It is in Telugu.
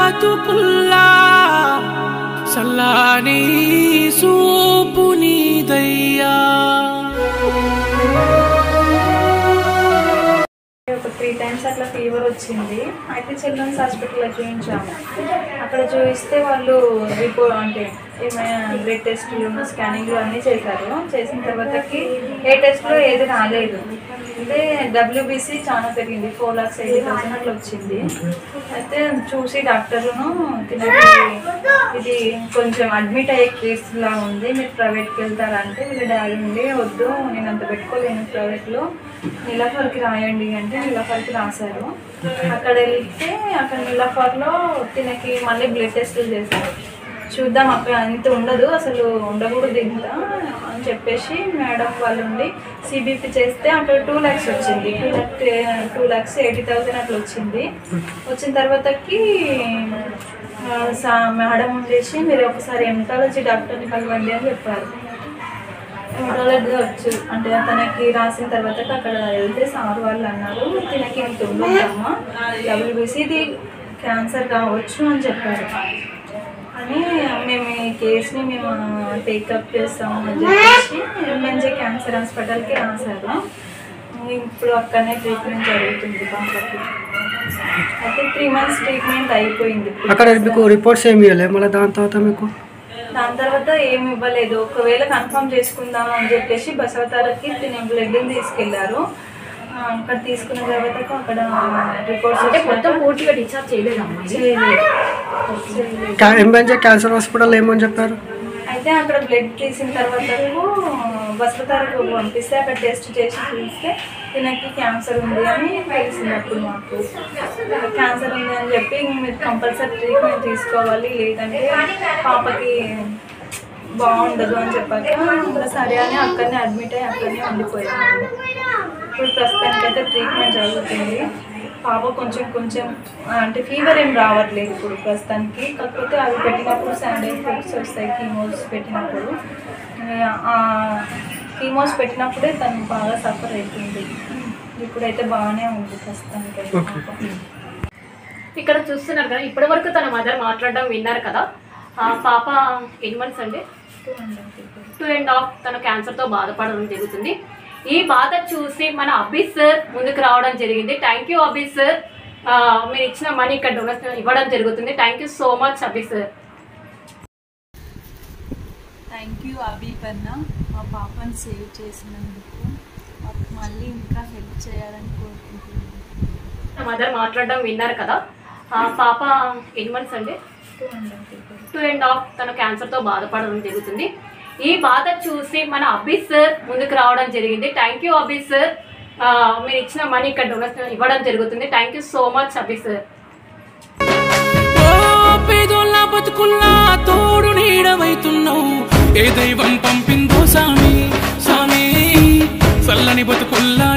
బతుకుల్లా సల్లాని సూపు నీదయ్యా ఒక త్రీ టైమ్స్ అట్లా ఫీవర్ వచ్చింది అయితే చిల్డ్రన్స్ హాస్పిటల్లో చూపించాము అక్కడ చూపిస్తే వాళ్ళు రిపోర్ట్ అంటే ఏమైనా బ్లడ్ టెస్టులు స్కానింగ్లు అన్నీ చేశారు చేసిన తర్వాతకి ఏ టెస్ట్లో ఏది రాలేదు అంటే డబ్ల్యూబీసీ చాలా పెరిగింది ఫోర్ లాక్స్ ఎయిటీ థౌసండ్ అట్లా వచ్చింది అయితే చూసి డాక్టర్ను తినకి ఇది కొంచెం అడ్మిట్ అయ్యే కేసులా ఉంది మీరు ప్రైవేట్కి వెళ్తారంటే వీళ్ళ డాడీ ఉండి వద్దు నేను అంత పెట్టుకోలేను ప్రైవేట్లో నీలాఫర్కి రాయండి అంటే నీలాఫర్కి రాశారు అక్కడ వెళ్తే అక్కడ నీలాఫర్లో తినకి మళ్ళీ బ్లడ్ టెస్టులు చేశారు చూద్దాం అక్కడ అంత ఉండదు అసలు ఉండకూడదు ఇంత అని చెప్పేసి మేడం వాళ్ళు ఉండి సిబిపి చేస్తే అక్కడ టూ ల్యాక్స్ వచ్చింది two lakh two lakhs eighty thousand అట్లా వచ్చింది వచ్చిన తర్వాతకి ఆ, సా- మేడం ఉండేసి మీరు ఒకసారి ఎంటాలజీ డాక్టర్ని కలవండి అని చెప్పారు హెమటాలజీ వచ్చు అంటే తనకి రాసిన తర్వాత అక్కడ వెళ్తే సార్ వాళ్ళు అన్నారు తినకి ఇంత ఉండమ్మా డబ్ల్యూబీసీ ఇది క్యాన్సర్ కావచ్చు అని చెప్పారు అని మేము ఈ కేసుని మేము టేకప్ చేస్తాము అని చెప్పేసి ఎంఎన్జే క్యాన్సర్ హాస్పిటల్కి రాశారు ఇప్పుడు అక్కడనే ట్రీట్మెంట్ జరుగుతుంది పాపకి అయితే త్రీ మంత్స్ ట్రీట్మెంట్ అయిపోయింది ఇప్పుడు. అక్కడ మీకు రిపోర్ట్స్ ఏమి ఇవ్వలేదు మళ్ళీ దాని తర్వాత మీకు దాని తర్వాత ఏమి ఇవ్వలేదు ఒకవేళ కన్ఫర్మ్ చేసుకుందాము అని చెప్పేసి బసవతారకి తినే బ్లడ్ తీసుకెళ్లారు ఆ, అక్కడ తీసుకున్న తర్వాత అక్కడ రిపోర్ట్స్ అంటే మొత్తం పూర్తిగా డిశ్చార్జ్ చేయలేదమ్మా చేయలేదు ఎంబెంజే క్యాన్సర్ హాస్పిటల్ ఏమని చెప్పారు అయితే అక్కడ బ్లడ్ తీసిన తర్వాత బసవతారకు పంపిస్తే అక్కడ టెస్ట్ చేసి చూస్తే తినకి క్యాన్సర్ ఉంది అని తెలిసింది అప్పుడు మాకు క్యాన్సర్ ఉంది అని చెప్పి మీరు కంపల్సరీ ట్రీట్మెంట్ తీసుకోవాలి లేదంటే పాపకి బాగుండదు అని చెప్పాక ఇంకా సరే అని అక్కడనే అడ్మిట్ అయ్యి అక్కడనే ఉండిపోయాము ఇప్పుడు ప్రస్తుతానికి అయితే ట్రీట్మెంట్ జరుగుతుంది పాప కొంచెం కొంచెం ఆ, అంటే ఫీవర్ ఏం రావట్లేదు ఇప్పుడు ప్రస్తుతానికి కాకపోతే అవి పెట్టినప్పుడు సైడ్ ఎఫెక్ట్స్ వస్తాయి కీమోస్ పెట్టినప్పుడు ఆ కీమోస్ పెట్టినప్పుడే తను బాగా సఫర్ అవుతుంది ఇప్పుడైతే బాగానే ఉంది ప్రస్తుతానికి అయితే పాప. ఇక్కడ చూస్తున్నారు కదా ఇప్పటి వరకు తన మదర్ మాట్లాడడం విన్నారు కదా ఆ పాప ఎన్ని మంత్స్ అండి Two and a half ఇప్పుడు. టూ అండ్ హాఫ్ తన క్యాన్సర్తో బాధపడడం జరుగుతుంది ఈ బాధ చూసి మన అభిస్ సార్ ముందుకు రావడం జరిగింది థ్యాంక్ యూ అభిస్ సార్ ఆ, మీరు ఇచ్చిన మనీ ఇక్కడ డొనేషన్ ఇవ్వడం జరుగుతుంది థ్యాంక్ యూ సో మచ్ అభిస్ సార్ థ్యాంక్ యూ అభిపన్న మా పాపని సేవ్ చేసినందుకు మాకు మళ్ళీ ఇంకా హెల్ప్ చేయాలని కోరుకుంటున్నాను మదర్ మాట్లాడడం విన్నారు కదా ఆ పాప ఎన్ని మంత్స్ అండి Two and a half ఇప్పుడు. టూ అండ్ హాఫ్ తన క్యాన్సర్తో బాధపడడం జరుగుతుంది ఈ బాధ చూసి మన అభిస్ సార్ ముందుకు రావడం జరిగింది థ్యాంక్ యూ అభిస్ సార్ ఆ, మీరు ఇచ్చిన మనీ ఇక్కడ డొనేషన్ ఇవ్వడం జరుగుతుంది థ్యాంక్ యూ సో మచ్ అభిస్ సార్ ఓ పేదోళ్ళ బతుకుల్లా తోడు నీడవైతున్నావు ఏ దైవం పంపిందో సామి సామి చల్లని బతుకుల్లా